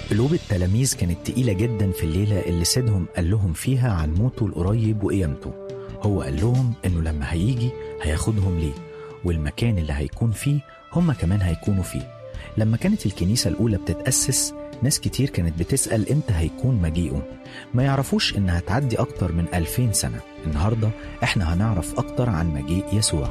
قلوب التلاميذ كانت تقيلة جدا في الليلة اللي سيدهم قال لهم فيها عن موته القريب وقيامته هو قال لهم إنه لما هيجي هياخدهم ليه والمكان اللي هيكون فيه هم كمان هيكونوا فيه لما كانت الكنيسة الأولى بتتأسس ناس كتير كانت بتسأل إمتى هيكون مجيئه ما يعرفوش إنها تعدي أكتر من ألفين سنة النهاردة إحنا هنعرف أكتر عن مجيء يسوع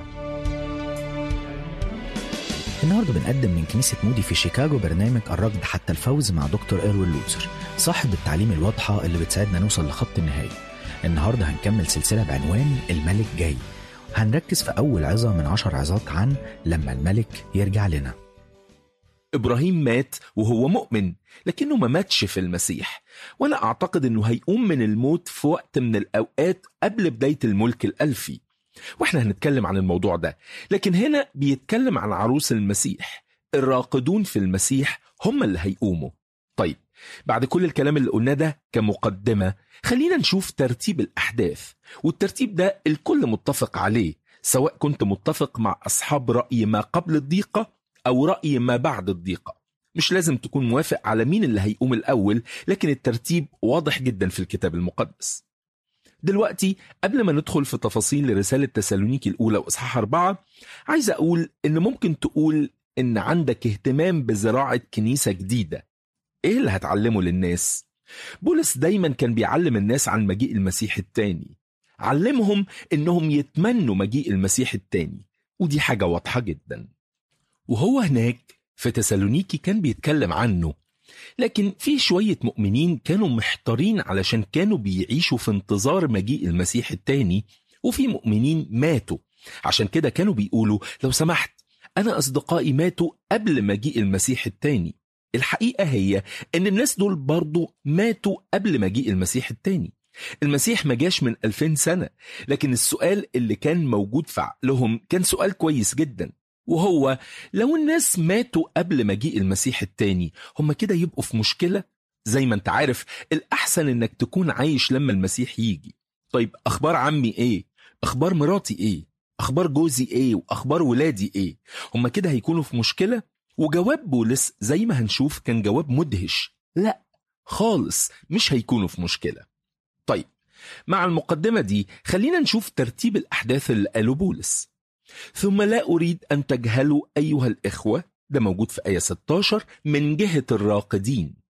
النهارده بنقدم من كنيسة مودي في شيكاغو برنامج الركض حتى الفوز مع دكتور إيروين لوتسر صاحب التعليم الواضحة اللي بتساعدنا نوصل لخط النهاية النهارده هنكمل سلسلة بعنوان الملك جاي هنركز في أول عظة من عشر عظات عن لما الملك يرجع لنا إبراهيم مات وهو مؤمن لكنه ما ماتش في المسيح وأنا أعتقد أنه هيقوم من الموت في وقت من الأوقات قبل بداية الملك الألفي واحنا هنتكلم عن الموضوع ده لكن هنا بيتكلم عن عروس المسيح الراقدون في المسيح هم اللي هيقوموا طيب بعد كل الكلام اللي قلناه ده كمقدمة خلينا نشوف ترتيب الأحداث والترتيب ده الكل متفق عليه سواء كنت متفق مع أصحاب رأي ما قبل الضيقة أو رأي ما بعد الضيقة مش لازم تكون موافق على مين اللي هيقوم الأول لكن الترتيب واضح جدا في الكتاب المقدس دلوقتي قبل ما ندخل في تفاصيل رسالة تسالونيكي الأولى وإصحاح أربعة عايز أقول إن ممكن تقول إن عندك اهتمام بزراعة كنيسة جديدة إيه اللي هتعلمه للناس؟ بولس دايما كان بيعلم الناس عن مجيء المسيح التاني علمهم إنهم يتمنوا مجيء المسيح التاني ودي حاجة واضحة جدا وهو هناك في تسالونيكي كان بيتكلم عنه لكن في شوية مؤمنين كانوا محتارين علشان كانوا بيعيشوا في انتظار مجيء المسيح التاني وفي مؤمنين ماتوا عشان كده كانوا بيقولوا لو سمحت أنا أصدقائي ماتوا قبل مجيء المسيح التاني الحقيقة هي أن الناس دول برضو ماتوا قبل مجيء المسيح التاني المسيح ما جاش من ألفين سنة لكن السؤال اللي كان موجود في عقلهم كان سؤال كويس جدا وهو لو الناس ماتوا قبل مجيء المسيح التاني هم كده يبقوا في مشكلة زي ما انت عارف الأحسن انك تكون عايش لما المسيح يجي طيب أخبار عمي ايه أخبار مراتي ايه أخبار جوزي ايه وأخبار ولادي ايه هم كده هيكونوا في مشكلة وجواب بولس زي ما هنشوف كان جواب مدهش لا خالص مش هيكونوا في مشكلة طيب مع المقدمة دي خلينا نشوف ترتيب الأحداث اللي قاله بولس ثم لا أريد أن تجهلوا أيها الإخوة ده موجود في آية 16 من جهة الراقدين